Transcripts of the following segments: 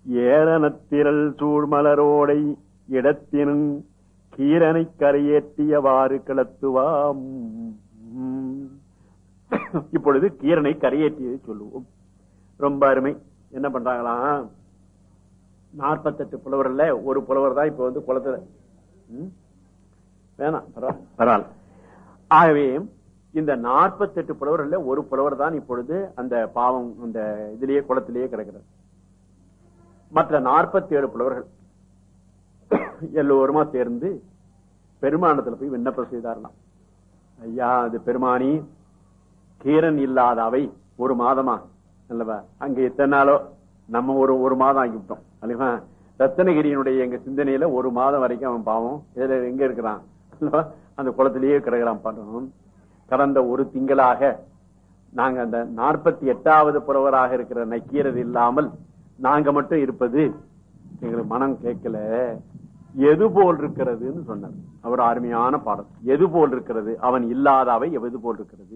ஏரணத்திரள் சூழ்மலரோடை இடத்தினும் கீரனை கரையேற்றியவாறு கிளத்துவாம் இப்பொழுது கீரனை கரையேற்றியதை சொல்லுவோம் ரொம்ப அருமை என்ன பண்றாங்களாம் நாற்பத்தெட்டு புலவர்ல ஒரு புலவர் தான் இப்ப வந்து குளத்துல ம்? வேணாம் பரவா- பரவாயில்ல ஆகவே இந்த நாற்பத்தெட்டு புலவர்கள்ல ஒரு புலவர் தான் இப்பொழுது அந்த பாவம் அந்த இதுலயே குளத்திலேயே கிடக்கிறார் மற்ற நாற்பத்தி ஏழு புலவர்கள் எல்லோருமா சேர்ந்து பெருமானத்துல போய் விண்ணப்பம் செய்தாரலாம் ஐயா அது பெருமானி கீரன் இல்லாத அவை ஒரு மாதமா அல்லவா அங்க எத்தனை நாளோ நம்ம ஒரு ஒரு மாதம் ஆகிவிட்டோம் அல்லவா ரத்தனகிரியினுடைய எங்க சிந்தனையில ஒரு மாதம் வரைக்கும் அவன் பாவம் இதுல எங்க இருக்கிறான் அல்லவா அந்த குளத்திலேயே கிடக்கிறான் பண்ணணும் கடந்த ஒரு திங்களாக நாங்க அந்த நாற்பத்தி எட்டாவது புலவராக இருக்கிற நக்கீரர் இல்லாமல் நாங்க மட்டும் இருப்பது எங்களுக்கு மனம் கேட்கல எது போல் இருக்கிறதுன்னு சொன்னார் அவர் அருமையான பாடல் எது போல் இருக்கிறது அவன் இல்லாத அவை எது போல் இருக்கிறது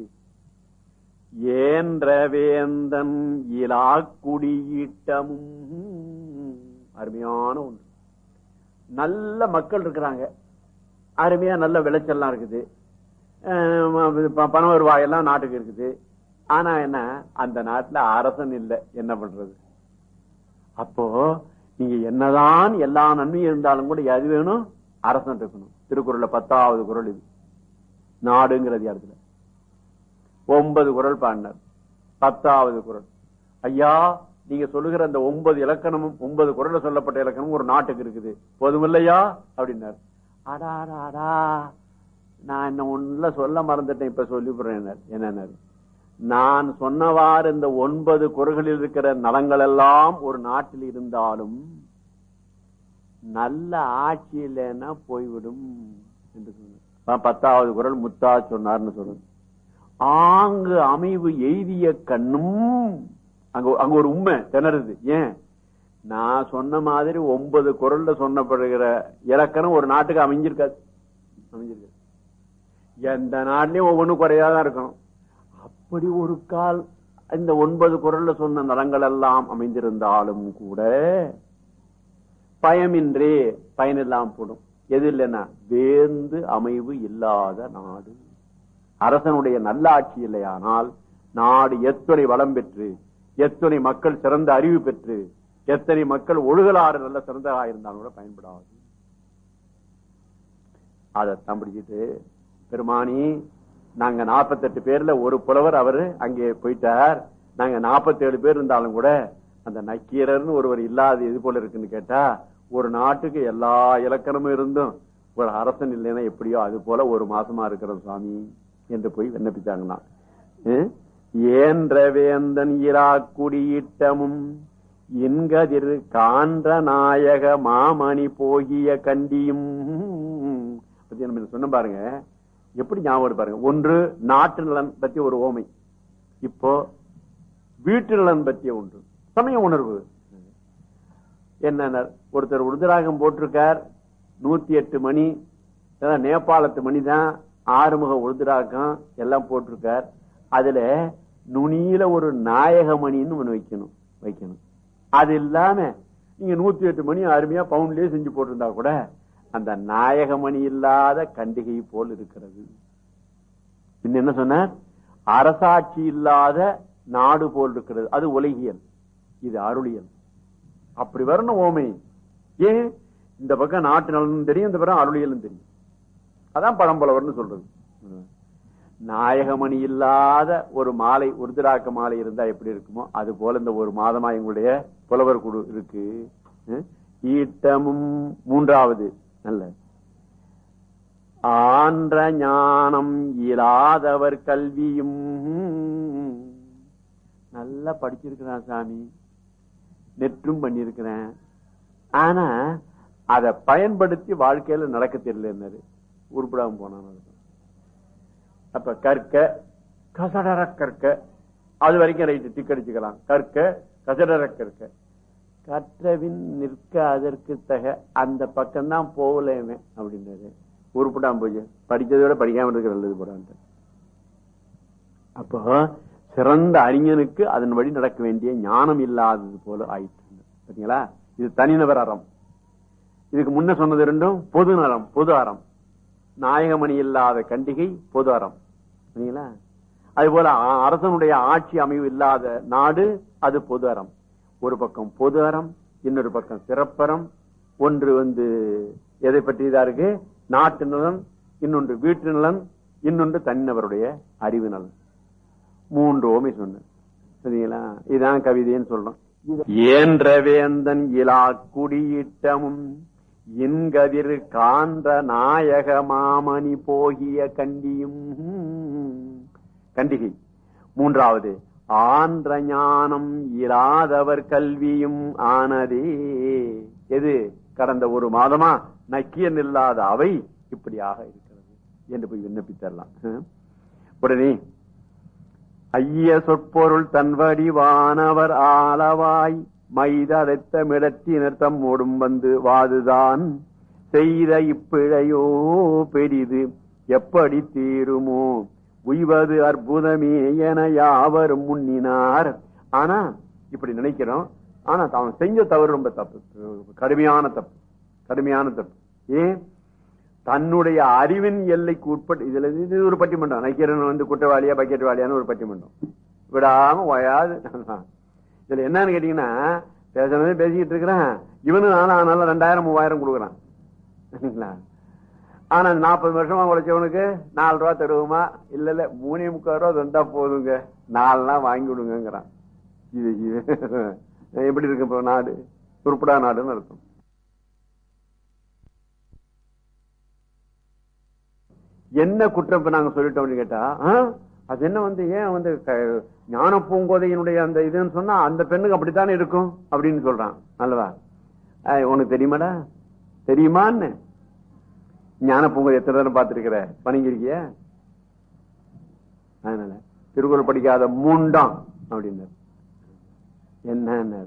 ஏன்ற வேந்தன் இலா குடியீட்டமும் அருமையான ஒன்று நல்ல மக்கள் இருக்கிறாங்க அருமையா நல்ல விளைச்சல்லாம் இருக்குது அஹ் ப- பண வருவாயெல்லாம் நாட்டுக்கு இருக்குது ஆனா என்ன அந்த நாட்டுல அரசன் இல்லை என்ன பண்றது அப்போ நீங்க என்னதான் எல்லா நன்மையும் இருந்தாலும் கூட எது வேணும் அரசன் இருக்கணும் திருக்குறள்ல பத்தாவது குறள் இது நாடுங்கிறது இடத்துல ஒன்பது குறள் பாடினார் பத்தாவது குறள் ஐயா நீங்க சொல்லுகிற அந்த ஒன்பது இலக்கணமும் ஒன்பது குறள்ல சொல்லப்பட்ட இலக்கணமும் ஒரு நாட்டுக்கு இருக்குது போதுமில்லையா அப்படின்னார் அடா அடா, அடா நான் என்ன ஒண்ணுல சொல்ல மறந்துட்டேன் இப்ப சொல்லிவிடுறேன் என்ன நான் சொன்னவாறு இந்த ஒன்பது குறள்களில் இருக்கிற நலங்கள் எல்லாம் ஒரு நாட்டில் இருந்தாலும் நல்ல ஆட்சி இல்லைன்னா போய்விடும் என்று சொன்னார் பத்தாவது குறள் முத்தா சொன்னார்னு சொல்றது ஆங்கு அமைவு எய்திய கண்ணும் அங்க அங்க ஒரு உண்மை திணறுது ஏன் நான் சொன்ன மாதிரி ஒன்பது குரல்ல சொன்னப்படுகிற இலக்கணம் ஒரு நாட்டுக்கு அமைஞ்சிருக்காது அமைஞ்சிருக்காது எந்த நாட்டிலையும் ஒவ்வொன்றும் குறையாதான் இருக்கணும் அப்படி ஒரு கால் இந்த ஒன்பது குரல்ல சொன்ன நலங்கள் எல்லாம் அமைந்திருந்தாலும் கூட பயமின்றி பயனில்லாம போடும் எது இல்லைன்னா வேந்து அமைவு இல்லாத நாடு அரசனுடைய நல்லாட்சி இல்லையானால் நாடு எத்தனை வளம் பெற்று எத்தனை மக்கள் சிறந்த அறிவு பெற்று எத்தனை மக்கள் ஒழுகலாறு நல்ல சிறந்ததா இருந்தாலும் கூட பயன்படாது அதைத்தான் பிடிச்சிட்டு பெருமானி நாங்க 48 பேர்ல ஒரு புலவர் அவரு அங்கே போயிட்டார் நாங்க 47 பேர் இருந்தாலும் கூட அந்த நக்கீரர்னு ஒருவர் இல்லாத இது போல இருக்குன்னு கேட்டா ஒரு நாட்டுக்கு எல்லா இலக்கணமும் இருந்தும் ஒரு அரசன் இல்லைன்னா எப்படியோ அது போல ஒரு மாசமா இருக்கிற சுவாமி என்று போய் விண்ணப்பிச்சாங்களாம் அஹ்? ஏன்ற வேந்தன் இரா குடியிட்டமும் இன்கதிர் கான்ற நாயக மாமணி போகிய கண்டியும் பத்தி நம்ம சொன்ன பாருங்க எப்படி ஞாபகம் இருக்கு பாருங்க ஒன்று நாட்டு நலன் பத்தி ஒரு ஓமை இப்போ வீட்டு நலன் பற்றிய ஒன்று சமய உணர்வு என்ன ஒருத்தர் உருதராகம் போட்டிருக்கார் நூத்தி எட்டு மணி அதான் நேபாளத்து மணி தான் ஆறுமுக உருதுராகம் எல்லாம் போட்டிருக்கார் அதுல நுனியில ஒரு நாயக மணின்னு ஒண்ணு வைக்கணும் வைக்கணும் அது இல்லாம நீங்க நூத்தி எட்டு மணி அருமையா பவுண்ட்லயே செஞ்சு போட்டிருந்தா கூட அந்த நாயக மணி இல்லாத கண்டிகை போல் இருக்கிறது பின்ன என்ன சொன்னார் அரசாட்சி இல்லாத நாடு போல் இருக்கிறது அது உலகியல் இது அருளியல் அப்படி வரணும் ஓமை ஏன் இந்த பக்கம் நாட்டு நலனும் தெரியும் இந்த பக்கம் அருளியலும் தெரியும் அதான் பழம்புலவர்னு சொல்றது நாயகமணி இல்லாத ஒரு மாலை உருதிராக்க மாலை இருந்தா எப்படி இருக்குமோ அது போல இந்த ஒரு மாதமா எங்களுடைய புலவர் குழு இருக்கு அஹ் ஈட்டமும் மூன்றாவது நல்ல ஆன்ற ஞானம் இயலாதவர் கல்வியும் நல்லா படிச்சிருக்கிறான் சாமி நெற்றும் பண்ணிருக்கிறேன் ஆனா அதை பயன்படுத்தி வாழ்க்கையில நடக்க தெரியல உருப்படாம போனான் அப்ப கற்க கசடர கற்க அது வரைக்கும் ரைட்டு டிக் அடிச்சுக்கலாம் கற்க கசடர கற்க கற்றவின் நிற்க அதற்கு தக அந்த பக்கம்தான் போகலேமே அப்படின்னாரு உருப்படாம போய் படிச்சதை விட படிக்காம இருக்கிற நல்லது போடான்ட்டு அப்போ சிறந்த அறிஞனுக்கு அதன் வழி நடக்க வேண்டிய ஞானம் இல்லாதது போல ஆயிற்று பாத்தீங்களா இது தனிநபர் அறம் இதுக்கு முன்ன சொன்னது ரெண்டும் பொது நலம் பொது அறம் நாயகமணி இல்லாத கண்டிகை பொது அறம் சரிங்களா அது போல அ- அரசனுடைய ஆட்சி அமைவு இல்லாத நாடு அது பொது அறம் ஒரு பக்கம் பொது அறம் இன்னொரு பக்கம் சிறப்பறம் ஒன்று வந்து எதை பற்றியதா இருக்கு நாட்டு நலன் இன்னொன்று வீட்டு நலன் இன்னொன்று தனிநபருடைய அறிவு நலன் மூன்று ஓமை சொன்னேன் சரிங்களா இதான் கவிதைன்னு சொல்றோம் ஏன்ற வேந்தன் இலா குடியிட்டமும் இன்கதிர் காண்ற நாயக மாமணி போகிய கண்டியும் கண்டிகை மூன்றாவது ஆன்ற ஞானம் இராதவர் கல்வியும் ஆனதே எது கடந்த ஒரு மாதமா நக்கியன் இல்லாத அவை இப்படியாக இருக்கிறது என்று போய் விண்ணப்பித்தரலாம் ஹம். உடனே ஐய சொற்பொருள் தன்வடிவானவர் ஆளவாய் மைதரைத்த மிடத்தினர் தம்மோடும் வந்து வாதுதான் செய்த இப்பிழையோ பெரிது எப்படி தீருமோ உய்வது அற்புதமே என யாவரும் முன்னினார் ஆனா இப்படி நினைக்கிறோம் ஆனா அவன் செஞ்ச தவறு ரொம்ப தப்பு கடுமையான தப்பு கடுமையான தப்பு ஏன் தன்னுடைய அறிவின் எல்லைக்கு உட்பட்டு இதுல இது ஒரு பட்டிமன்றம் நக்கீரன் வந்து குற்றவாளியா பக்கெட்வாளியான்னு ஒரு பட்டிமன்றம் விடாம ஓயாது இதுல என்னன்னு கேட்டீங்கன்னா பேசுறது பேசிக்கிட்டு இருக்கிறேன் இவனு நானும் ஆனாலும் ரெண்டாயிரம் மூவாயிரம் கொடுக்குறான் சரிங்களா? ஆனா நாற்பது வருஷமா உழைச்சவனுக்கு நாலு ரூபா தருவோமா இல்ல இல்ல மூணே முக்கால் ரூபா தந்தா போதுங்க நாலுனா வாங்கி விடுங்கிறான் இது இது எப்படி இருக்கு இப்போ நாடு உருப்படா நாடுன்னு அர்த்தம் என்ன குற்றம் இப்ப நாங்க சொல்லிட்டோம்னு கேட்டா ஆ, அது என்ன வந்து ஏன் வந்து க- ஞான பூங்கோதையினுடைய அந்த இதுன்னு சொன்னா அந்த பெண்ணுக்கு அப்படித்தானே இருக்கும் அப்படின்னு சொல்றான் அல்லவா ஐய், உனக்கு தெரியுமாடா தெரியுமான்னு ஞான பூங்கோதை எத்தனை தடவை பார்த்திருக்கிற வணங்கிருக்கிய அதனால திருக்குறள் படிக்காத மூண்டாம் அப்படின்னாரு என்ன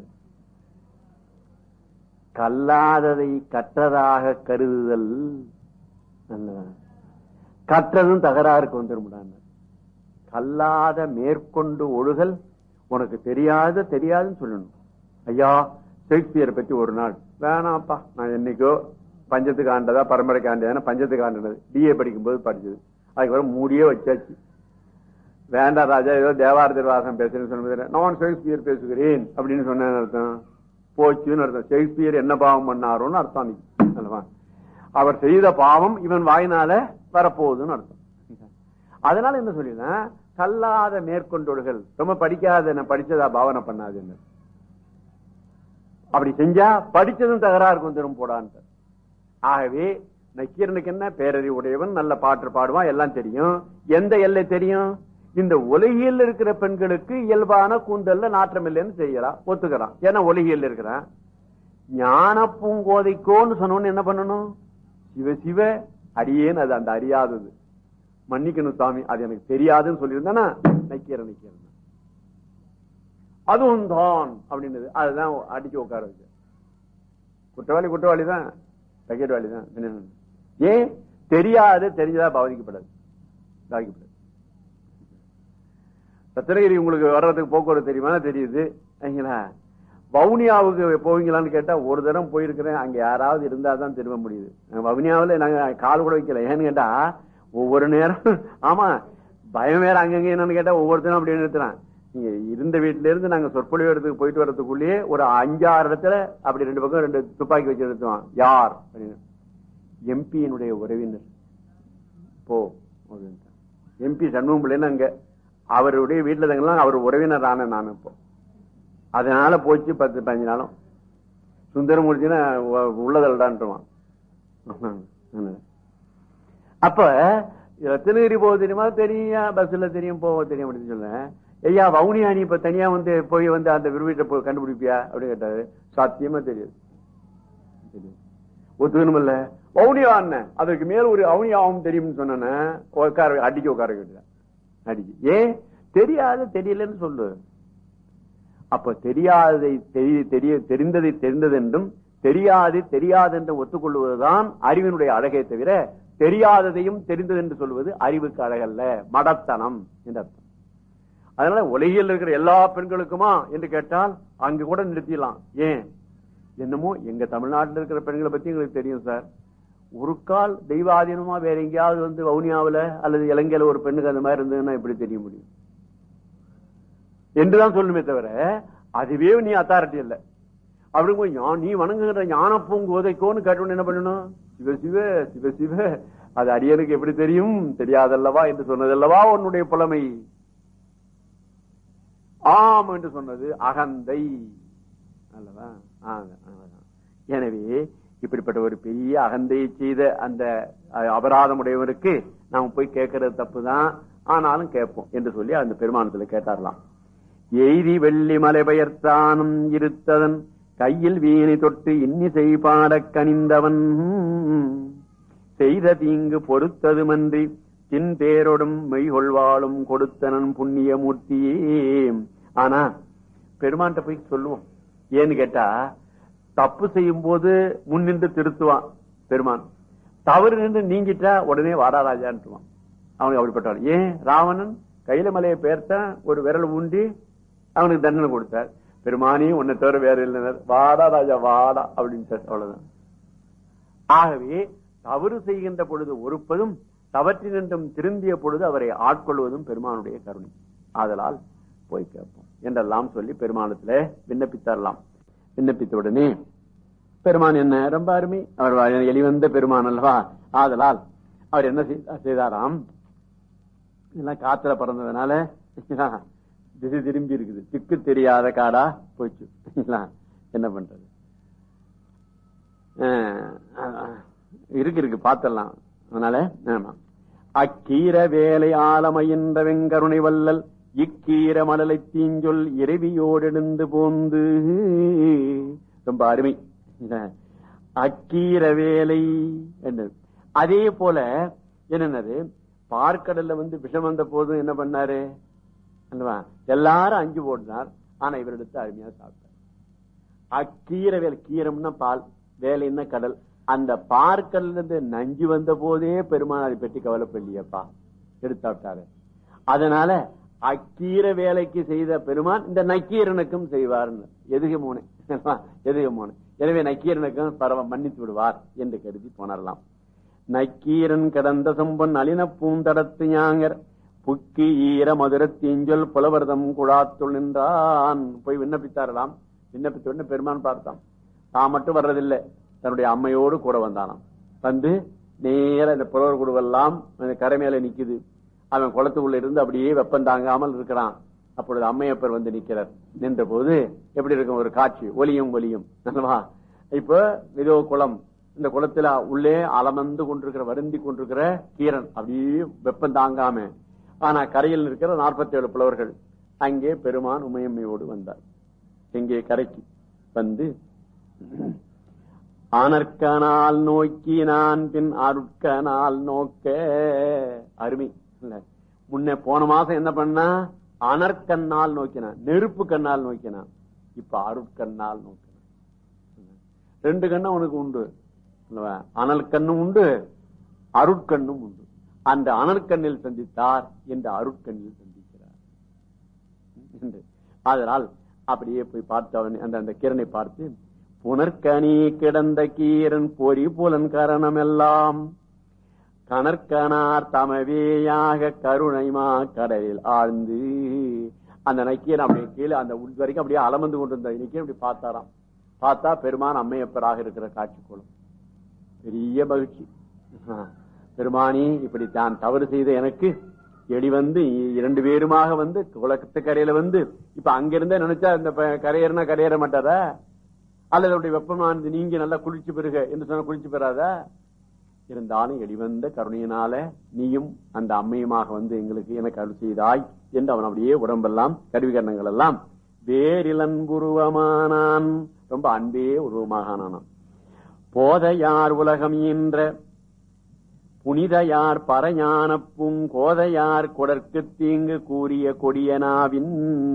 கல்லாததை கற்றதாக கருதுதல் நல்லதா கற்றதும் தகராறுக்கு வந்துருமுடான் கல்லாத மேற்கொண்டு ஒழுகல் உனக்கு தெரியாத தெரியாதுன்னு சொல்லணும் ஐயா ஷேக்ஸ்பியரை பத்தி ஒரு நாள் வேணாம்ப்பா நான் என்னைக்கோ பஞ்சத்துக்கு ஆண்டதா பரம்பரைக்கு ஆண்டதா பஞ்சத்துக்கு ஆண்டது டிஏ படிக்கும்போது படிச்சது அதுக்கப்புறம் மூடியே வச்சாச்சு வேண்டாம் ராஜா ஏதோ தேவாரதர் வாசம் பேசுறேன்னு சொன்னது நான் ஷேக்ஸ்பியர் பேசுகிறேன் அப்படின்னு சொன்னேன்னு அர்த்தம் போச்சுன்னு அர்த்தம் ஷேக்ஸ்பியர் என்ன பாவம் பண்ணாரோன்னு அர்த்தம் அன்னைக்கு அல்லவா அவர் செய்த பாவம் இவன் வாயினால வரப்போகுதுன்னு அர்த்தம் அதனால என்ன சொல்லினா கல்லாத மேற்கொண்டோடுகள் ரொம்ப படிக்காத நான் படிச்சதா பாவனை பண்ணாதுன்னு அப்படி செஞ்சா படிச்சதும் தகராறு வந்துடும் போடான்ட்டு ஆகவே நக்கீரனுக்கு என்ன பேரறி உடையவன் நல்ல பாட்டு பாடுவான் எல்லாம் தெரியும் எந்த எல்லை தெரியும் இந்த உலகியல் இருக்கிற பெண்களுக்கு இயல்பான கூந்தல்ல நாற்றம் இல்லைன்னு செய்யலாம் ஒத்துக்கிறான் ஏன்னா உலகியல் இருக்கிறான் ஞான பூங்கோதைக்கோன்னு சொன்னோன்னு என்ன பண்ணணும் சிவ சிவ அடியேன் அது அந்த அறியாதது மன்னிக்கணும் சாமி அது எனக்கு தெரியாதுன்னு சொல்லியிருந்தானா நக்கீர நக்கீரன் அதுவும் தான் அப்படின்னது அதுதான் அடிச்சு உட்கார வச்சு குற்றவாளி குற்றவாளி தான் பக்கெட்வாளி தான் பின்ன என்ன? ஏன் தெரியாது தெரிஞ்சதா பாதிக்கப்படாது பாதிக்கப்படாது ரத்னகிரி உங்களுக்கு வர்றதுக்கு போக்குவரத்து தெரியுமா தெரியுது சரிங்களா வவுனியாவுக்கு போவீங்களான்னு கேட்டா ஒரு தரம் போயிருக்கிறேன் அங்க யாராவது இருந்தா தான் திரும்ப முடியுது நாங்க வவுனியாவுல நாங்க கால் கூட வைக்கல ஏன்னு கேட்டா ஒவ்வொரு நேரம் ஆமா பயம் வேற அங்கங்க என்னன்னு கேட்டா ஒவ்வொருத்தரும் அப்படி நிறுத்துறான் நீங்க இருந்த வீட்டுல இருந்து நாங்க சொற்பொழிவு இடத்துக்கு போயிட்டு வர்றதுக்குள்ளேயே ஒரு அஞ்சாறு இடத்துல அப்படி ரெண்டு பக்கம் ரெண்டு துப்பாக்கி வச்சு நிறுத்துவான் யார் எம்பியினுடைய உறவினர் போ எம்பி சண்முகம் பிள்ளைன்னு அங்க அவருடைய வீட்டுல தங்கலாம் அவர் உறவினர் ஆன நான் இப்போ அதனால போச்சு பத்து பதினஞ்சு நாளும் சுந்தரமூர்த்தினா உள்ளதல்டான்ட்டுவான் அப்ப ரத்னகிரி போக தெரியுமா தெரியும் பஸ்ல தெரியும் போக தெரியும் அப்படின்னு சொல்ல ஐயா வவுனியா நீ இப்ப தனியா வந்து போய் வந்து அந்த விரும்பிட்ட போய் கண்டுபிடிப்பியா அப்படின்னு கேட்டாரு சத்தியமா தெரியாது தெரியாது. ஒத்துக்கணுமில்ல வவுனியா அண்ணன் அதற்கு மேல ஒரு அவனியாவும் தெரியும்னு சொன்ன உட்கார அடிக்க உட்கார கேட்டு அடிக்கு ஏன் தெரியாது தெரியலன்னு சொல்லு அப்ப தெரியாததை தெரிய தெரிய தெரிந்ததை தெரிந்தது என்றும் தெரியாது தெரியாது என்று ஒத்துக்கொள்வதுதான் அறிவினுடைய அழகே தவிர தெரியாததையும் தெரிந்தது என்று சொல்வது அறிவுக்கு அழகல்ல மடத்தனம் என்று அர்த்தம் அதனால உலகில் இருக்கிற எல்லா பெண்களுக்குமா என்று கேட்டால் அங்கு கூட நிறுத்திடலாம் ஏன் என்னமோ எங்க தமிழ்நாட்டில் இருக்கிற பெண்களை பத்தி எங்களுக்கு தெரியும் சார் ஒரு கால் தெய்வாதீனமா வேற எங்கேயாவது வந்து வவுனியாவுல அல்லது இலங்கையில ஒரு பெண்ணுக்கு அந்த மாதிரி இருந்ததுன்னா எப்படி தெரிய முடியும் என்றுதான் சொல்லுமே தவிர அதுவே நீ அத்தாரிட்டி இல்ல அப்படிங்க ஞா- நீ வணங்குகிற ஞானப்பூங்கு உதைக்கோன்னு கேட்டோன்னு என்ன பண்ணணும் சிவ சிவ சிவ சிவ அது அடியனுக்கு எப்படி தெரியும் தெரியாதல்லவா என்று சொன்னதல்லவா உன்னுடைய புலமை ஆம் என்று சொன்னது அகந்தை அல்லவா ஆ, அவ்வளவுதான். எனவே இப்படிப்பட்ட ஒரு பெரிய அகந்தையை செய்த அந்த அஹ், அபராதம் உடையவருக்கு நாம் போய் கேட்கறது தப்புதான் ஆனாலும் கேட்போம் என்று சொல்லி அந்த பெருமானத்துல கேட்டாரலாம் எய்தி வெள்ளி மலை பெயர்த்தானும் இருத்ததன் கையில் வீணை தொட்டு இன்னிசை பாடக் கனிந்தவன் செய்த தீங்கு பொறுத்ததுமன்றி தின் பேரொடும் மெய்கொள்வாளும் கொடுத்தனன் புண்ணிய மூர்த்தியே ஆனா பெருமான்கிட்ட போய் சொல்லுவோம் ஏன்னு கேட்டா தப்பு செய்யும் போது முன்னின்று திருத்துவான் பெருமான் தவறு நின்று நீங்கிட்டா உடனே வாடாராஜான்ட்டுவான் அவனுக்கு அப்படிப்பட்டவன் ஏன் ராவணன் கையில மலையை பெயர்த்தான் ஒரு விரல் ஊண்டி அவனுக்கு தண்டனை கொடுத்தார் பெருமானி உன்னை தவிர வேற இல்லைனர் வாடா ராஜா வாடா அப்படின்னு அவ்வளவுதான் ஆகவே தவறு செய்கின்ற பொழுது ஒருப்பதும் தவற்றினின்றும் திருந்திய பொழுது அவரை ஆட்கொள்வதும் பெருமானுடைய கருணை ஆதலால் போய் கேட்போம் என்றெல்லாம் சொல்லி பெருமானத்துல விண்ணப்பித்தரலாம் விண்ணப்பித்த உடனே பெருமான் என்ன ரொம்ப அருமை அவர் எளிவந்த பெருமான் அல்லவா ஆதலால் அவர் என்ன செய்தா- செய்தாராம் இதெல்லாம் காத்துல பறந்ததுனால திசை திரும்பி இருக்குது திக்கு தெரியாத காடா போச்சு என்ன பண்றது அஹ், இருக்கு இருக்கு பார்த்தலாம் அதனால ஆமா அக்கீர வேலை ஆலமையின்ற வெங்கருணை வல்லல் இக்கீர மலலை தீஞ்சொல் இறைவியோடெழுந்து போந்து ரொம்ப அருமை அக்கீர வேலை என்னது அதே போல என்னன்னது பார்க்கடல்ல வந்து விஷம் வந்த போதும் என்ன பண்ணாரு அல்லவா? எல்லாரும் அஞ்சு போட்டினார் ஆனா இவர் எடுத்து அருமையா சாப்பிட்டார் அக்கீர வேலை கீரம்னா பால் வேலைன்னா கடல் அந்த பார்க்கல்ல இருந்து நஞ்சு வந்த போதே பெருமான் அதை பற்றி கவலைப்படலையப்பா எடுத்தாட்டாரு அதனால அக்கீர வேலைக்கு செய்த பெருமான் இந்த நக்கீரனுக்கும் செய்வார்னு எதுக மூணு எதுக மூணு எனவே நக்கீரனுக்கும் பரவ மன்னித்து விடுவார் என்று கருதி போனரலாம் நக்கீரன் கடந்த சம்பன் அலின பூந்தடத்து ஞாங்கர் புக்கி ஈர மதுர தீஞ்சொல் புலவர்தம் குழாத்துள் நின்றான் போய் விண்ணப்பித்தாரலாம் விண்ணப்பித்த உடனே பெருமான் பார்த்தான் தான் மட்டும் வர்றதில்லை தன்னுடைய அம்மையோடு கூட வந்தானாம் வந்து நேர இந்த புலவர் குழுவெல்லாம் அந்த கரை மேல நிக்குது அவன் குளத்துக்குள்ள இருந்து அப்படியே வெப்பம் தாங்காமல் இருக்கிறான் அப்பொழுது அம்மையப்பர் வந்து நிக்கிறார் நின்ற போது எப்படி இருக்கும் ஒரு காட்சி ஒலியும் ஒலியும் அல்லவா இப்ப இதோ குளம் இந்த குளத்துல உள்ளே அலமந்து கொண்டிருக்கிற வருந்தி கொண்டிருக்கிற கீரன் அப்படியே வெப்பம் தாங்காம ஆனா கரையில் இருக்கிற நாற்பத்தி ஏழு புலவர்கள் அங்கே பெருமான் உமையம்மையோடு வந்தார் எங்கே கரைக்கு வந்து ஆனற்கனால் நோக்கி நான் பின் அருட்கனால் நோக்க அருமை இல்ல முன்ன போன மாசம் என்ன பண்ணா அனற்கண்ணால் நோக்கினான் நெருப்பு கண்ணால் நோக்கினான் இப்ப அருட்கண்ணால் நோக்கினான் ரெண்டு கண்ணும் உனக்கு உண்டு அல்லவா? அனல் கண்ணும் உண்டு அருட்கண்ணும் உண்டு அந்த அனற்கண்ணில் சந்தித்தார் என்று அருட்கண்ணில் சந்திக்கிறார் என்று. அதனால் அப்படியே போய் பார்த்து அவன் அந்த அந்த கிரனை பார்த்து புனர்கனி கிடந்த கீரன் பொறி புலன் கரணம் எல்லாம் கணற்கனார் தமவேயாக கருணைமா கடலில் ஆழ்ந்து அந்த நக்கீரன் அப்படியே கீழே அந்த உள் வரைக்கும் அப்படியே அலமந்து கொண்டிருந்த நக்கீரன் அப்படி பார்த்தாராம் பார்த்தா பெருமான் அம்மையப்பராக இருக்கிற காட்சி கோலம் பெரிய மகிழ்ச்சி ஆ, பெருமானி இப்படி தான் தவறு செய்த எனக்கு எடி வந்து இரண்டு பேருமாக வந்து குளத்து கரையில வந்து இப்ப அங்கிருந்தே நினைச்சா இந்த ப- கரையேறினா கரையேற மாட்டாரா அல்லது அவருடைய வெப்பமானது நீங்க நல்லா குளிச்சு பெறுக என்று சொன்னா குளிச்சு பெறாதா இருந்தாலும் எடிவந்த கருணையினால நீயும் அந்த அம்மையுமாக வந்து எங்களுக்கு எனக்கு அருள் செய்தாய் என்று அவன் அப்படியே உடம்பெல்லாம் கருவிகரணங்கள் எல்லாம் வேரிலன்புருவமானான் ரொம்ப அன்பே உருவமாக ஆனானான் போதையார் உலகம் என்ற புனிதையார் பரஞான பூங்கோதையார் கொடற்கு தீங்கு கூறிய கொடியனாவின்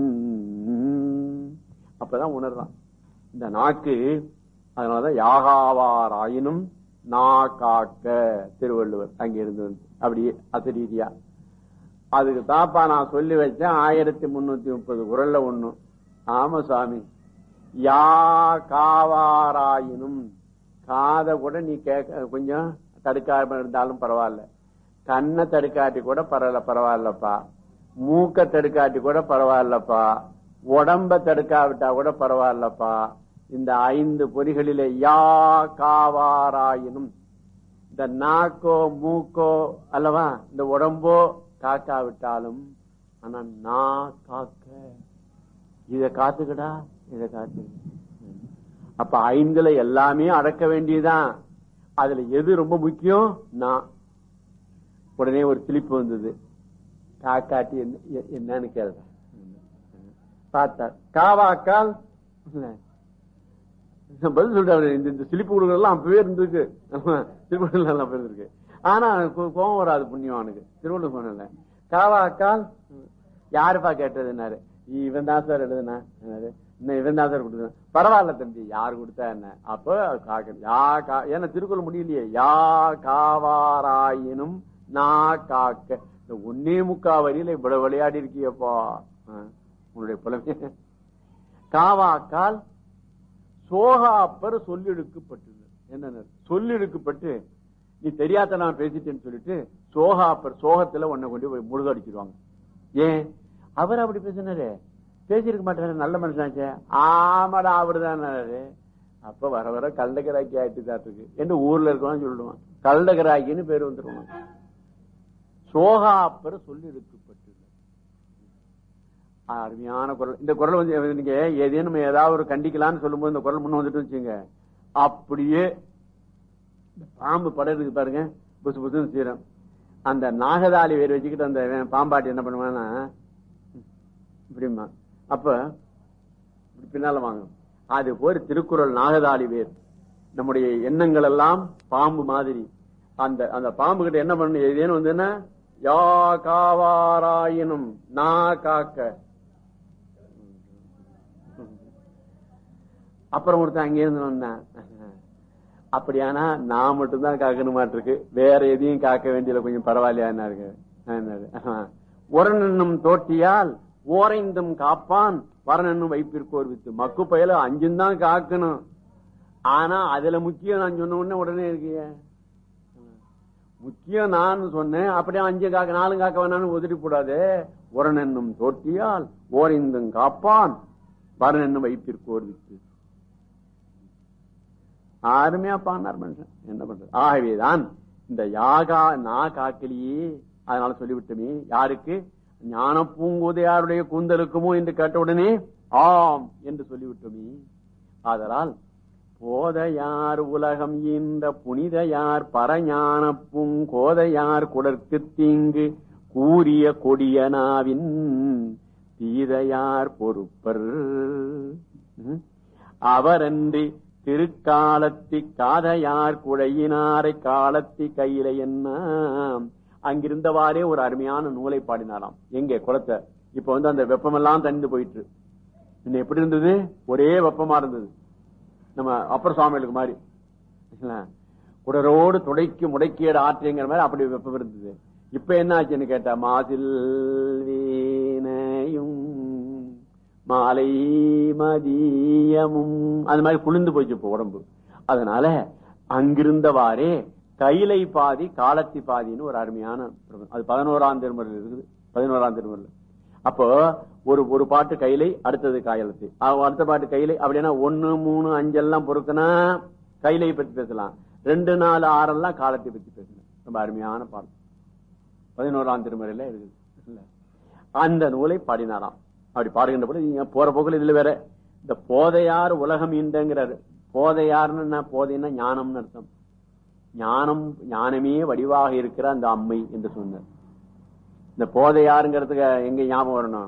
அப்பதான் உணர்றான் இந்த நாக்கு அதனாலதான் யாகாவாராயினும் நா காக்க திருவள்ளுவர் அங்க இருந்து வந்து அப்படியே அசரீதியா அதுக்கு தாப்பா நான் சொல்லி வச்சேன் ஆயிரத்தி முன்னூத்தி முப்பது குரல்ல ஒண்ணும் ஆமா சாமி யா காவாராயினும் காதை கூட நீ கேட்க கொஞ்சம் தடுக்காம இருந்தாலும் பரவாயில்ல கண்ணை தடுக்காட்டி கூட பரவாயில்ல பரவாயில்லப்பா மூக்க தடுக்காட்டி கூட பரவாயில்லப்பா உடம்ப தடுக்காவிட்டா கூட பரவாயில்லப்பா இந்த ஐந்து பொறிகளிலே யா காவாராயினும் இந்த நாக்கோ மூக்கோ அல்லவா இந்த உடம்போ காக்காவிட்டாலும் ஆனா நான் காக்க இத காத்துக்கடா இத காத்து அப்ப ஐந்துல எல்லாமே அடக்க வேண்டியதுதான் அதுல எது ரொம்ப முக்கியம் நான் உடனே ஒரு சிலிப்பு வந்தது காக்காட்டி என்ன எ- என்னன்னு கேள்வி பார்த்தார் காவாக்கால் இல்ல. நான் பதில் சொல்றாரு இந்த இந்த சிலிப்பு கொடுக்கறதெல்லாம் அப்பவே இருந்திருக்கு சிலிப்பு கொடுக்கறதெல்லாம் அப்பவே இருந்திருக்கு ஆனா கோ- கோபம் வராது புண்ணியவானுக்கு திருவள்ளுவர் சொன்னல காவாக்கால் யாருப்பா கேட்டதுன்னாரு இவன் தான் சார் எழுதுனா என்னாரு? இன்னும் இவன் தான் சார் கொடுத்தா பரவாயில்ல தம்பி யார் கொடுத்தா என்ன அப்ப காக்க யா கா ஏன்னா திருக்குறள் முடியலையே யா காவாராயினும் நா காக்க இந்த ஒன்னே முக்கா வரியில இவ்வளவு விளையாடி இருக்கியப்பா ஆ, உன்னுடைய புலமே காவாக்கால் சோகாப்பர் சொல்லெடுக்கப்பட்டது என்ன சொல்லெடுக்கப்பட்டு நீ தெரியாத நான் பேசிட்டேன்னு சொல்லிட்டு சோகாப்பர் சோகத்துல உன்னை கொண்டு போய் முழுதடிச்சிருவாங்க ஏன் அவர் அப்படி பேசினாரு பேசியிருக்க மாட்டாரு நல்ல மனுஷனாச்சே ஆமாடா அவருதான் அப்ப வர வர கள்ளகராக்கி ஆயிட்டு தான் இருக்கு என்று ஊர்ல இருக்கவன் சொல்லுவான் கள்ளகராக்கின்னு பேர் வந்துருவான் சோகாப்பர் சொல்லி எடுக்கப்பட்டது அருமையான குரல் இந்த குரல் வந்து நீங்க ஏதேனும் ஏதாவது ஒரு கண்டிக்கலாம்னு சொல்லும்போது இந்த குரல் முன்ன வந்துட்டு வச்சுங்க அப்படியே இந்த பாம்பு படம் இருக்கு பாருங்க புசு புசுன்னு சீரம் அந்த நாகதாளி வேர் வச்சுக்கிட்டு அந்த இவன் பாம்பாட்டி என்ன பண்ணுவான்னா இப்படிமா அப்ப இப்படி பின்னால வாங்க அது போய் திருக்குறள் நாகதாளி வேர் நம்முடைய எண்ணங்கள் எல்லாம் பாம்பு மாதிரி அந்த அந்த பாம்பு கிட்ட என்ன பண்ணணும் ஏதேனும் வந்துன்னா யா காவாராயினும் நா காக்க அப்புறம் ஒருத்தன் அங்கே இருந்து வந்தான் அப்படியானா நான் மட்டும்தான் காக்கணுமாட்டு இருக்கு வேற எதையும் காக்க வேண்டியதுல கொஞ்சம் பரவாயில்லையா என்ன இருக்கு என்னது? ஆஹா. உரனென்னும் தோட்டியால் ஓரைந்தும் காப்பான் வரனென்னும் வைப்பிற்கோர் வித்து மக்கு பயல அஞ்சும் தான் காக்கணும் ஆனா அதுல முக்கியம் நான் சொன்ன உடனே உடனே இருக்கிய முக்கியம் நான் சொன்னேன் அப்படியே அஞ்சு காக்க நாலு காக்க வேணாலும் உதறி கூடாது உரனென்னும் தோட்டியால் ஓரைந்தும் காப்பான் வரனென்னும் வைப்பிற்கோர் வித்து அருமையா பாடினார் மனுஷன் என்ன பண்றது ஆகவேதான் இந்த யாகா நா காக்கலியே அதனால சொல்லிவிட்டோமே யாருக்கு ஞான பூங்குதையாருடைய கூந்தலுக்குமோ என்று கேட்ட உடனே ஆம் என்று சொல்லிவிட்டோமே ஆதலால் போதையார் உலகம் இந்த புனிதையார் பரஞான பூங்கோதையார் குடற்கு தீங்கு கூறிய கொடியனாவின் தீதையார் பொறுப்பர் ம்? அவரன்றி திருக்காலத்தி காதையார் குழையினாரை காலத்தி கையில என்ன அங்கிருந்தவாறே ஒரு அருமையான நூலை பாடினாராம் எங்க குளத்தை இப்ப வந்து அந்த வெப்பமெல்லாம் தணிந்து போயிட்டு இன்னும் எப்படி இருந்தது ஒரே வெப்பமா இருந்தது நம்ம அப்பர் சுவாமிகளுக்கு மாதிரி இல்ல? குடரோடு துடைக்கு முடைக்கியட ஆற்றிங்கிற மாதிரி அப்படி வெப்பம் இருந்தது இப்ப என்ன ஆச்சுன்னு கேட்டா மாசில் வீணையும் மாலை மதியமும் அந்த மாதிரி குளிர்ந்து போச்சு இப்ப உடம்பு அதனால அங்கிருந்தவாறே கைலை பாதி காலத்தி பாதின்னு ஒரு அருமையான பிரபந்தம். அது பதினோராம் திருமுறையில் இருக்குது பதினோராம் திருமுறையில் அப்போ ஒரு ஒரு பாட்டு கைலை அடுத்தது காயலத்தி அவ- அடுத்த பாட்டு கைலை அப்படின்னா ஒன்னு மூணு அஞ்செல்லாம் பொறுக்குனா கைலை பத்தி பேசலாம் ரெண்டு நாலு ஆறெல்லாம் காலத்தை பத்தி பேசலாம் ரொம்ப அருமையான பாடம் பதினோராம் திருமுறையில இருக்குது இல்ல? அந்த நூலை பாடினாராம் அப்படி பாடுகின்ற போது நீங்க போற போக்குல இதுல வேற இந்த போதையார் உலகம் ஈண்டங்கிறாரு போதையார்னு என்ன போதைன்னா ஞானம்னு அர்த்தம் ஞானம் ஞானமே வடிவாக இருக்கிற அந்த அம்மை என்று சொன்னார் இந்த போதையாருங்கிறதுக்கு எங்க ஞாபகம் வரணும்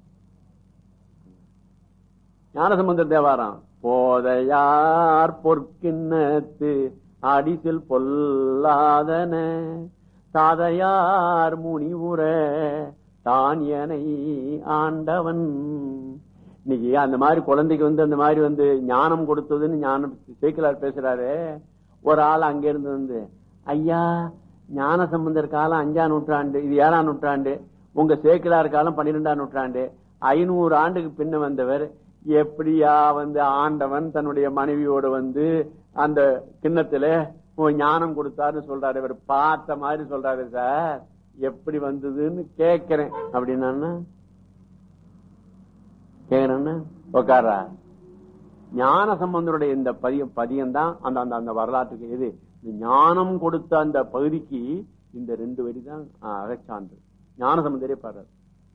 ஞானசம்பந்த தேவாரம் போதையார் பொற்கிண்ணத்து அடிசில் பொல்லாதன தாதையார் முனிவுர தான் எனை ஆண்டவன் இன்னைக்கு அந்த மாதிரி குழந்தைக்கு வந்து அந்த மாதிரி வந்து ஞானம் கொடுத்ததுன்னு ஞானம் சேக்கிலார் பேசுறாரு ஒரு ஆள் அங்க இருந்து வந்து ஐயா ஞான சம்பந்தர் காலம் அஞ்சாம் நூற்றாண்டு இது ஏழாம் நூற்றாண்டு உங்க சேக்கிலார் காலம் பன்னிரெண்டாம் நூற்றாண்டு ஐநூறு ஆண்டுக்கு பின்ன வந்தவர் எப்படியா வந்து ஆண்டவன் தன்னுடைய மனைவியோட வந்து அந்த கிண்ணத்துல ஒரு ஞானம் கொடுத்தாருன்னு சொல்றாரு இவர் பார்த்த மாதிரி சொல்றாரு சார் எப்படி வந்ததுன்னு கேக்குறேன் அப்படின்னா கேக்குறேன்னா உக்காரா ஞான சம்பந்தருடைய இந்த பதியம் பதியம் தான் அந்த அந்த அந்த வரலாற்றுக்கு எது இந்த ஞானம் கொடுத்த அந்த பகுதிக்கு இந்த ரெண்டு வரி தான் அகச்சான்று ஞான சம்பந்தரே பாடுறாரு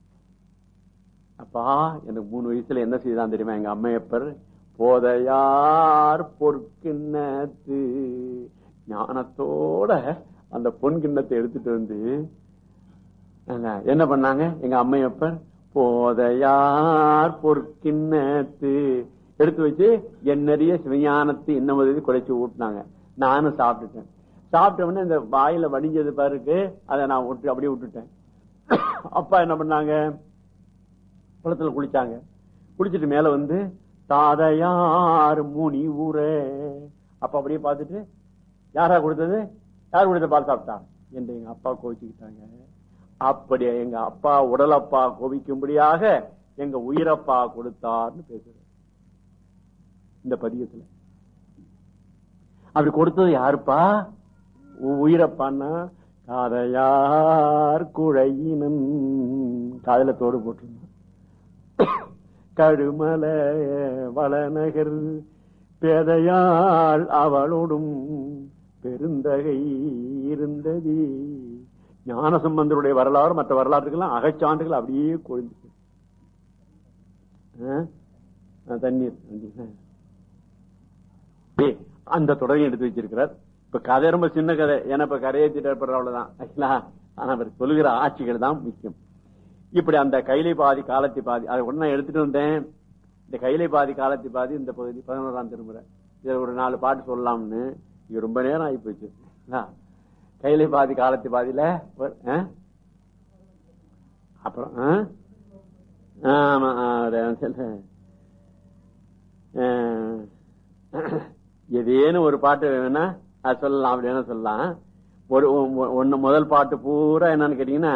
அப்பா எனக்கு மூணு வயசுல என்ன செய்தான் தெரியுமா எங்க அம்மையப்பர் போதையார் பொற்கிண்ணத்து ஞானத்தோட அந்த பொன் கிண்ணத்தை எடுத்துட்டு வந்து என்ன பண்ணாங்க எங்க அம்மையப்பர் போதையார் பொற்கிண்ணத்து எடுத்து வச்சு என்னறிய சிவஞானத்தை இன்னும் குறைச்சு ஊட்டினாங்க நானும் சாப்பிட்டுட்டேன் சாப்பிட்ட உடனே இந்த வாயில வடிஞ்சது பாருக்கு அதை நான் விட்டு அப்படியே விட்டுட்டேன் அப்பா என்ன பண்ணாங்க குளத்துல குளிச்சாங்க குளிச்சுட்டு மேல வந்து தாதையார் முனி ஊர அப்ப அப்படியே பார்த்துட்டு யாரா கொடுத்தது யார் கொடுத்த பால் சாப்பிட்டா என்று எங்க அப்பா கோவிச்சுக்கிட்டாங்க அப்படி எங்க அப்பா உடலப்பா கோவிக்கும்படியாக எங்க உயிரப்பா கொடுத்தார்னு பேசுற இந்த பதியத்துல அப்படி கொடுத்தது யாருப்பா உயிரப்பான்னா காதையார் குழையினன் காதல தோடு போட்டிருந்தான் கழுமல வளநகர் பேதையாள் அவளோடும் பெருந்தகை இருந்தது ஞான சம்பந்தருடைய வரலாறு மற்ற வரலாற்றுக்கெல்லாம் அகச்சான்றுகள் அப்படியே கொழுந்து தண்ணீர் அந்த தொடரை எடுத்து வச்சிருக்கிறார் இப்ப கதை ரொம்ப சின்ன கதை ஏன்னா இப்ப கரையை திட்டப்படுற அவ்வளவுதான் ஆனா அவர் சொல்லுகிற ஆட்சிகள் தான் முக்கியம் இப்படி அந்த கைலை பாதி காலத்தை பாதி அதை உடனே எடுத்துட்டு வந்தேன் இந்த கைலை பாதி காலத்தை பாதி இந்த பகுதி பதினோராம் திருமுறை இதுல ஒரு நாலு பாட்டு சொல்லலாம்னு இது ரொம்ப நேரம் ஆகி போச்சு கைலை பாதி காலத்தை பாதியில அப்புறம் ஆமா ஏதேனும் ஒரு பாட்டு வேணும்னா அது சொல்லலாம் அப்படின்னு சொல்லலாம் ஒரு ஒன்னு முதல் பாட்டு பூரா என்னன்னு கேட்டீங்கன்னா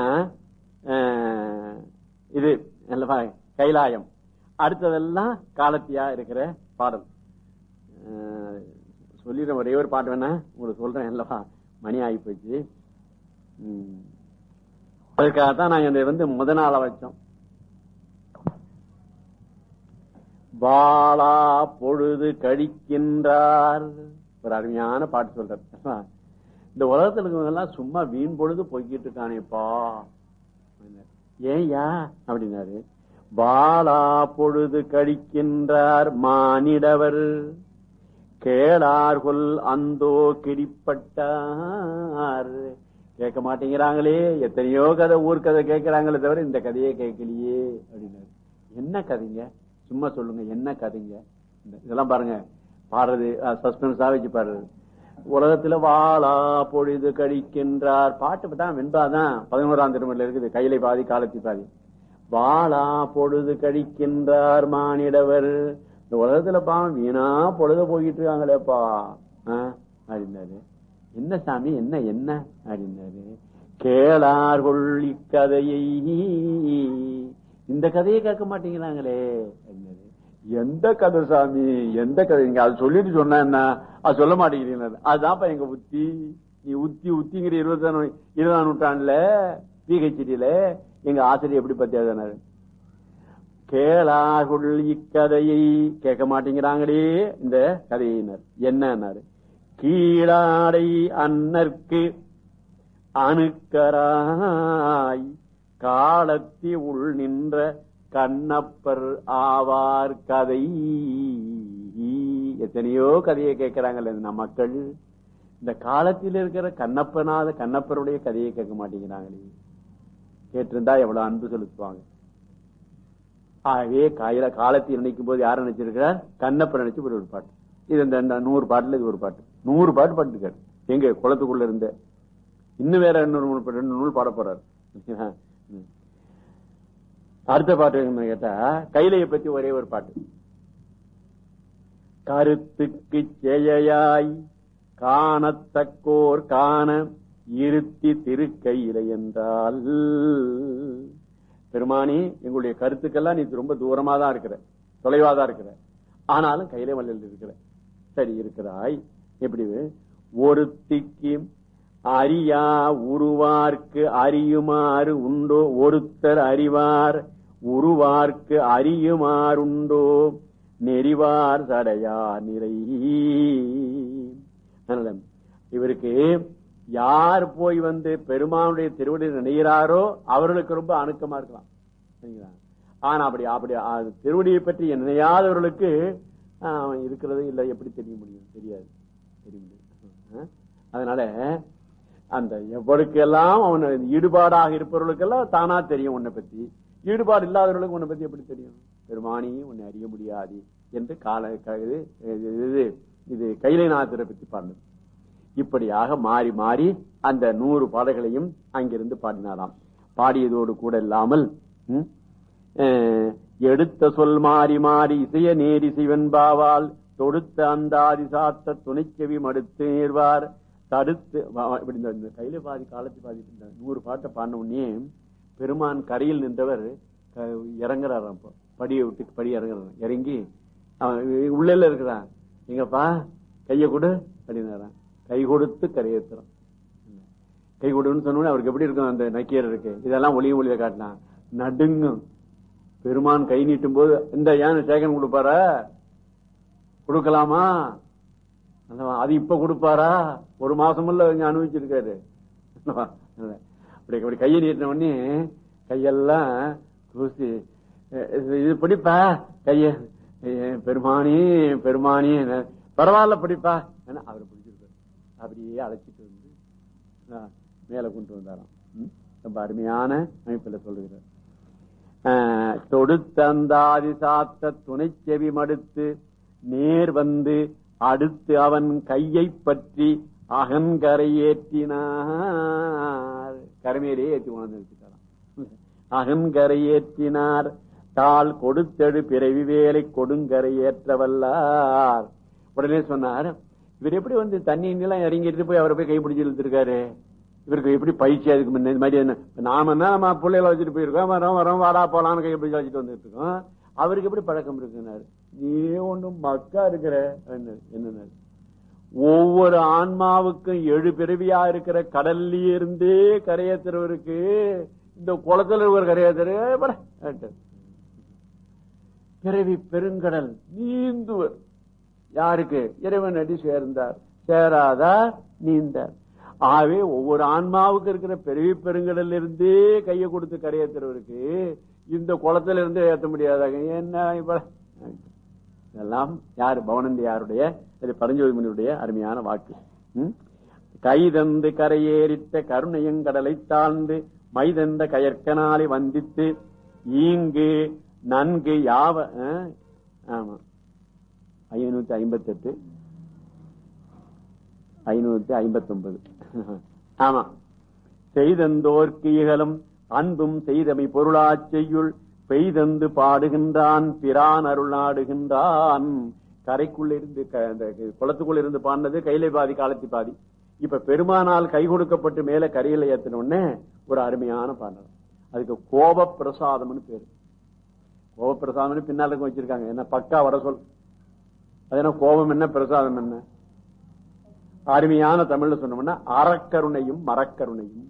இது கைலாயம் அடுத்ததெல்லாம் காலத்தியா இருக்கிற பாடல் சொல்லிடுறேன் ஒரே ஒரு பாட்டு வேணா உங்களுக்கு சொல்றேன் அல்லவா மணி ஆகி போச்சு அதுக்காகத்தான் நாங்க இந்த வந்து முத நாள வச்சோம் பாலா பொழுது கழிக்கின்றார் ஒரு அருமையான பாட்டு சொல்றார் இந்த உலகத்துல இருக்கவங்க எல்லாம் சும்மா வீண் பொழுது பொய்கிட்டு இருக்கானேப்பா ஏயா அப்படின்னாரு பாலா பொழுது கழிக்கின்றார் மானிடவர் கேளார்கொல் அந்தோ கிடிப்பட்டார் கேட்க மாட்டேங்கிறாங்களே எத்தனையோ கதை ஊர் கதை கேட்கிறாங்களே தவிர இந்த கதையே கேட்கலையே அப்படின்னாரு என்ன கதைங்க சும்மா சொல்லுங்க என்ன கதைங்க இதெல்லாம் பாருங்க பாடுறது சஸ்பென்ஸா வச்சு பாடுறது உலகத்துல வாழா பொழுது கழிக்கின்றார் பாட்டு தான் வெண்பாதான் பதினோராம் திருமணில இருக்குது கையில பாதி காலத்தி பாதி வாழா பொழுது கழிக்கின்றார் மானிடவர் இந்த உலகத்துல பாவம் வீணா பொழுது போயிட்டு இருக்காங்களேப்பா அப்படின்னாரு என்ன சாமி என்ன என்ன அப்படின்னாரு கேளார்கொள் இக்கதையை இந்த கதையை கேட்க மாட்டேங்கிறாங்களே அப்படின்னாரு எந்த கதை சாமி எந்த கதை நீங்க அது சொல்லிட்டு சொன்னா என்ன அது சொல்ல மாட்டேங்கிறீங்க அதுதான்ப்பா எங்க உத்தி நீ உத்தி உத்திங்கிற இருபதாம் இருபதாம் நூற்றாண்டுல பிஹெச்டியில எங்க ஆசிரியர் எப்படி பத்தியாதானாரு கேளாகுள் இக்கதையை கேட்க மாட்டேங்கிறாங்களே இந்த கதையினர் என்னன்னாரு கீழாடை அன்னர்க்கு அணுக்கராய் காலத்தி உள் நின்ற கண்ணப்பர் ஆவார் கதை எத்தனையோ கதையை கேட்கிறாங்கல்ல நம்ம மக்கள் இந்த காலத்தில் இருக்கிற கண்ணப்பனாத கண்ணப்பருடைய கதையை கேட்க மாட்டேங்கிறாங்களே கேட்டிருந்தா எவ்வளவு அன்பு செலுத்துவாங்க ஆகவே காயில காலத்தை நினைக்கும் போது யார நினைச்சிருக்கிறார் கண்ணப்பர் நினைச்சு ஒரு பாட்டு இது இந்த நூறு பாட்டுல இது ஒரு பாட்டு நூறு பாட்டு பாட்டுக்காரு எங்க குளத்துக்குள்ள இருந்த இன்னும் வேற இன்னொரு ரெண்டு நூல் பாட போறாரு அடுத்த பாட்டு கேட்டா கைலையை பத்தி ஒரே ஒரு பாட்டு கருத்துக்கு செயயாய் காணத்தக்கோர் காண இருத்தி திருக்கையிலை என்றால் பெருமானி எங்களுடைய கருத்துக்கெல்லாம் நீ ரொம்ப தூரமா தான் இருக்கிற தொலைவாதான் இருக்கிற ஆனாலும் கையில மலையில் இருக்கிற சரி இருக்கிறாய் எப்படி ஒருத்திக்கு அறியா உருவார்க்கு அறியுமாறு உண்டோ ஒருத்தர் அறிவார் உருவார்க்கு அறியுமாறுண்டோ நெறிவார் சடையா நிறை அதனால இவருக்கு யார் போய் வந்து பெருமானுடைய திருவடி நினைகிறாரோ அவர்களுக்கு ரொம்ப அணுக்கமா இருக்கலாம் சரிங்களா? ஆனா அப்படி அப்படி அது திருவடியை பற்றி நினையாதவர்களுக்கு ஆஹ், அவன் இருக்கிறது இல்லை எப்படி தெரிய முடியும் தெரியாது தெரிய முடியும் ஆஹ்? அதனால அந்த எவ்வளவுக்கெல்லாம் அவன் ஈடுபாடாக இருப்பவர்களுக்கெல்லாம் தானா தெரியும் உன்னை பத்தி ஈடுபாடு இல்லாதவர்களுக்கு உன்னை பத்தி எப்படி தெரியும் பெருமானி உன்னை அறிய முடியாது என்று கால க- இது இது இது கைலைநாதரை பத்தி பாடினது இப்படியாக மாறி மாறி அந்த நூறு பாடல்களையும் அங்கிருந்து பாடினாராம் பாடியதோடு கூட இல்லாமல் ம், அஹ், எடுத்த சொல் மாறி மாறி இசைய நேரி சிவன்பாவால் தொடுத்த அந்தாதி சாத்த துணைச்செவி மடுத்து நேர்வார் தடுத்து வ- வ- இப்படி இந்த- இந்த கையில பாதி காலத்து பாதி இந்த நூறு பாட்டை பாடின உடனே பெருமான் கரையில் நின்றவர் க- இறங்குறாராம் இப்போ. படியை விட்டு படி இறங்குறாராம் இறங்கி அவன் உள்ள இருக்கிறான் எங்கப்பா கைய கொடு அப்படின்னாரான் கை கொடுத்து கரையேற்றுறான் கை கொடுன்னு சொன்ன உடனே அவருக்கு எப்படி இருக்கும் அந்த நக்கீரர் இருக்கு இதெல்லாம் ஒளியும் ஒளிய காட்டினான் நடுங்கும் பெருமான் கை நீட்டும் போது இந்த ஏன் சேகன் கொடுப்பாரா கொடுக்கலாமா அல்லவா? அது இப்ப கொடுப்பாரா ஒரு மாசமுள்ள இங்க அனுபவிச்சிருக்காரு அல்லவா? அல்ல. அப்படி அப்படி கையை நீட்டின உடனே கையெல்லாம் தூசி அஹ் இது- இது பிடிப்பா கைய அஹ் பெருமானி பெருமானி பரவாயில்ல பிடிப்பா ஏன்னா அவர் பிடிச்சிருக்காரு அப்படியே அழைச்சிட்டு வந்து ஆஹ், மேல கொண்டு வந்தாராம் ம்? ரொம்ப அருமையான அமைப்புல சொல்லுகிறார் ஆஹ், தொடுத்தந்தாதி சாத்த துணை செவி மடுத்து நேர் வந்து அடுத்து அவன் கையை பற்றி அகன்கரை ஏற்றினார் கரமேலே ஏற்றி உணர்ந்து வச்சுட்டாராம் அகன்கரை ஏற்றினார் தாள் கொடுத்தெடு பிறவி வேலை கொடுங்கரை ஏற்றவல்லார் உடனே சொன்னார் இவர் எப்படி வந்து தண்ணி எல்லாம் இறங்கிட்டு போய் அவரை போய் கைப்பிடிச்சு இழுத்துருக்காரு இவருக்கு எப்படி பயிற்சி அதுக்கு முன்ன இந்த மாதிரி என்ன நாம என்ன நம்ம பிள்ளைகளை வச்சுட்டு போயிருக்கோம் வரோம் வரோம் வாடா போலான்னு கைப்பிடிச்சு வச்சுட்டு வந்துட்டு இருக்கோம் அவருக்கு எப்படி பழக்கம் இருக்குனாரு நீ ஒண்ணும் மக்கா இருக்கிற என்ன ஒவ்வொரு ஆன்மாவுக்கும் எழு பிறவியா இருக்கிற கடல்ல இருந்தே கரையேத்துறவருக்கு இந்த குளத்துல இருக்கிற கரையேத்துற பிறவி பெருங்கடல் நீந்துவர் யாருக்கு இறைவன் அடி சேர்ந்தார் சேராதார் நீந்தார் ஆகவே ஒவ்வொரு ஆன்மாவுக்கு இருக்கிற பிறவி பெருங்கடல்ல இருந்தே கையை கொடுத்து கரையேத்துறவருக்கு இந்த குளத்துல இருந்து ஏத்த முடியாதாங்க என்ன இப்ப இதெல்லாம் யாரு பவனந்தி யாருடைய இது பரஞ்சோதி முனியுடைய அருமையான வாக்கு ம்? கைதந்து கரையேறித்த கருணையங்கடலை தாழ்ந்து மைதந்த கயற்கனாலை வந்தித்து ஈங்கு நன்கு யாவ ஆ? ஆமா ஐநூத்தி ஐம்பத்தி எட்டு ஐநூத்தி ஐம்பத்தி ஒன்பது ஆமா செய்தந்தோர்க்கு இகழும் அன்பும் செய்தமை பொருளாச் செய்யுள் பெய்தந்து பாடுகின்றான் பிரான் அருளாடுகின்றான் கரைக்குள்ள இருந்து க- அந்த குளத்துக்குள்ள இருந்து பாடினது கையில பாதி காலத்தி பாதி இப்ப பெருமானால் கை கொடுக்கப்பட்டு மேல கரையில ஏத்தின உடனே ஒரு அருமையான பாடல் அதுக்கு கோப பிரசாதம்னு பேரு கோப பிரசாதம்னு பின்னால வச்சிருக்காங்க என்ன பக்கா வர சொல் அது என்ன கோபம் என்ன பிரசாதம் என்ன அருமையான தமிழ்ல சொன்னோம்னா அறக்கருணையும் மரக்கருணையும்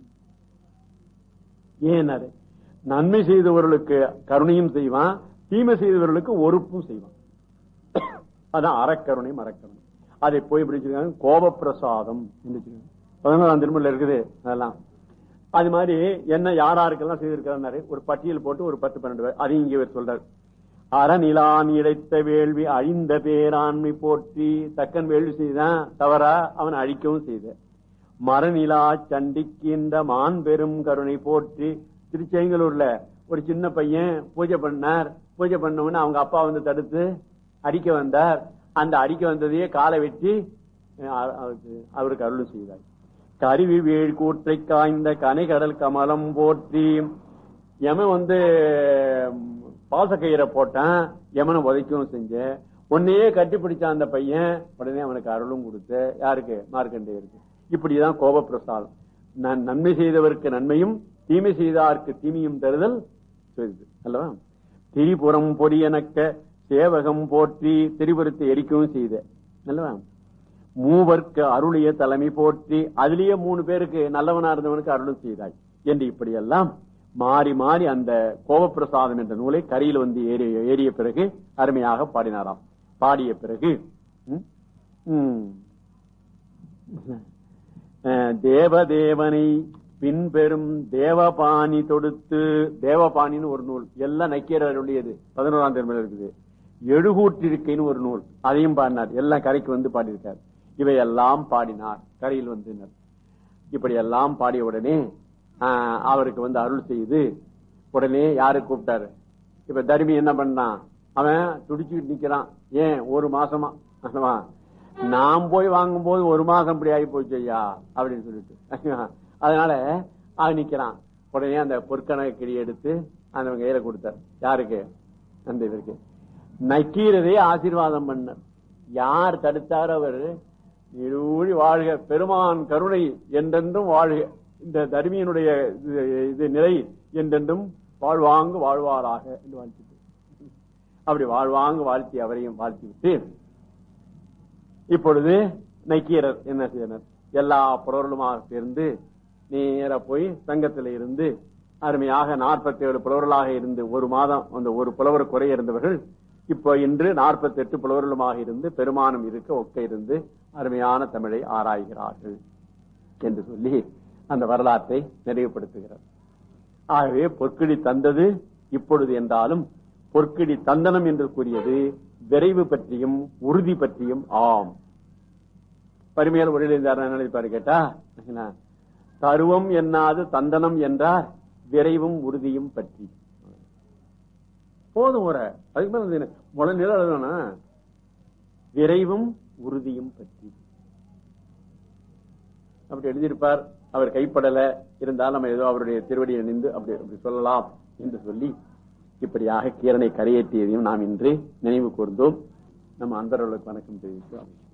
ஏன் அது நன்மை செய்தவர்களுக்கு கருணையும் செய்வான் தீமை செய்தவர்களுக்கு ஒறுப்பும் செய்வான் அதான் அறக்கருணை மரக்கருணை அதை போய் பிடிச்சிருக்காங்க கோப பிரசாதம் பதினோராம் திருமணில் இருக்குது அதெல்லாம் அது மாதிரி என்ன யாராருக்கெல்லாம் செய்திருக்கிறாரு ஒரு பட்டியல் போட்டு ஒரு பத்து பன்னெண்டு பேர் அதையும் இங்கே இவர் சொல்றாரு அறநிலான் இழைத்த வேள்வி அழிந்த பேராண்மை போற்றி தக்கன் வேள்வி செய்தான் தவறா அவன் அழிக்கவும் செய்த மரநிலா சண்டிக்கின்ற மான் பெரும் கருணை போற்றி திருச்செங்கலூர்ல ஒரு சின்ன பையன் பூஜை பண்ணார் பூஜை பண்ணவொன்னு அவங்க அப்பா வந்து தடுத்து அடிக்க வந்தார் அந்த அடிக்க வந்ததையே காலை வெட்டி அஹ், அவருக்கு அவருக்கு அருள் செய்தார் கருவி வேள் கூற்றை காய்ந்த கனைகடல் கமலம் போற்றி யமன் வந்து ம், பாசக்கயிறை போட்டான் யமனை உதைக்கவும் செஞ்ச உன்னையே கட்டி பிடிச்சான் அந்த பையன் உடனே அவனுக்கு அருளும் கொடுத்த யாருக்கு மார்க்கண்டேயருக்கு இப்படிதான் கோபப்பிரசாதம் நன்- நன்மை செய்தவருக்கு நன்மையும் தீமை செய்தார்க்கு தீமையும் தருதல் செய்தது அல்லவா திரிபுரம் பொடியனக்க சேவகம் போற்றி திரிபுரத்தை எரிக்கவும் செய்த நல்லவா மூவர்க்கு அருளிய தலைமை போற்றி அதுலயே மூணு பேருக்கு நல்லவனா இருந்தவனுக்கு அருளும் செய்தாய் என்று இப்படியெல்லாம் மாறி மாறி அந்த கோபப்பிரசாதம் என்ற நூலை கரையில் வந்து ஏறி ஏறிய பிறகு அருமையாக பாடினாராம் பாடிய பிறகு ம், ம், அஹ், தேவதேவனை பின்பெரும் தேவபாணி தொடுத்து தேவபாணின்னு ஒரு நூல் எல்லாம் நக்கீரருடையது பதினோராம் திருமணம் இருக்குது எழுகூற்றிருக்கைன்னு ஒரு நூல் அதையும் பாடினார் எல்லாம் கரைக்கு வந்து பாடியிருக்கார் இவையெல்லாம் பாடினார் கரையில் வந்தினர் இப்படி எல்லாம் பாடிய உடனே ஆஹ், அவருக்கு வந்து அருள் செய்து உடனே யாரு கூப்பிட்டாரு இப்ப தர்மி என்ன பண்ணான் அவன் துடிச்சுக்கிட்டு நிக்கிறான் ஏன் ஒரு மாசமா அல்லவா? நான் போய் வாங்கும் போது ஒரு மாசம் இப்படி ஆகி போச்சு ஐயா அப்படின்னு சொல்லிட்டு அதனால அவன் நிக்கிறான் உடனே அந்த பொற்கணக்கு கிளி எடுத்து அந்த கையில கொடுத்தார் யாருக்கு அந்த இவருக்கு நக்கீரதே ஆசீர்வாதம் பண்ணார் யார் தடுத்தார் அவர் இருழி வாழ்க பெருமான் கருணை என்றென்றும் வாழ்க இந்த தர்மியனுடைய இது- இது நிலை என்றென்றும் வாழ்வாங்கு வாழ்வாராக என்று வாழ்த்திட்டு அப்படி வாழ்வாங்கு வாழ்த்தி அவரையும் வாழ்த்தி விட்டு இப்பொழுது நக்கீரர் என்ன செய்தனர் எல்லா புலவர்களுமாக சேர்ந்து நேர போய் சங்கத்தில் இருந்து அருமையாக நாற்பத்தி ஏழு புலவர்களாக இருந்து ஒரு மாதம் அந்த ஒரு புலவர் குறைய இருந்தவர்கள் இப்போ இன்று நாற்பத்தி எட்டு புலவர்களுமாக இருந்து பெருமானம் இருக்க ஒக்க இருந்து அருமையான தமிழை ஆராய்கிறார்கள் என்று சொல்லி அந்த வரலாற்றை நிறைவுபடுத்துகிறார் ஆகவே பொற்கிடி தந்தது இப்பொழுது என்றாலும் பொற்கிடி தந்தனம் என்று கூறியது விரைவு பற்றியும் உறுதி பற்றியும் ஆம் பரிமையால் உரையிலிருந்தார் நினைப்பாரு கேட்டா என்ன? தருவம் என்னாது தந்தனம் என்றார் விரைவும் உறுதியும் பற்றி போதும் ஒரு அதுக்கு மேல என்ன? முழு நிலை எழுதணும் விரைவும் உறுதியும் பற்றி அப்படி எழுதியிருப்பார் அவர் கைப்படல இருந்தாலும் நம்ம ஏதோ அவருடைய திருவடியை நின்று அப்படி அப்படி சொல்லலாம் என்று சொல்லி இப்படியாக கீரனை கரையேற்றியதையும் நாம் இன்று நினைவு கூர்ந்தோம் நம்ம அந்தரவர்களுக்கு வணக்கம் தெரிவித்தோம்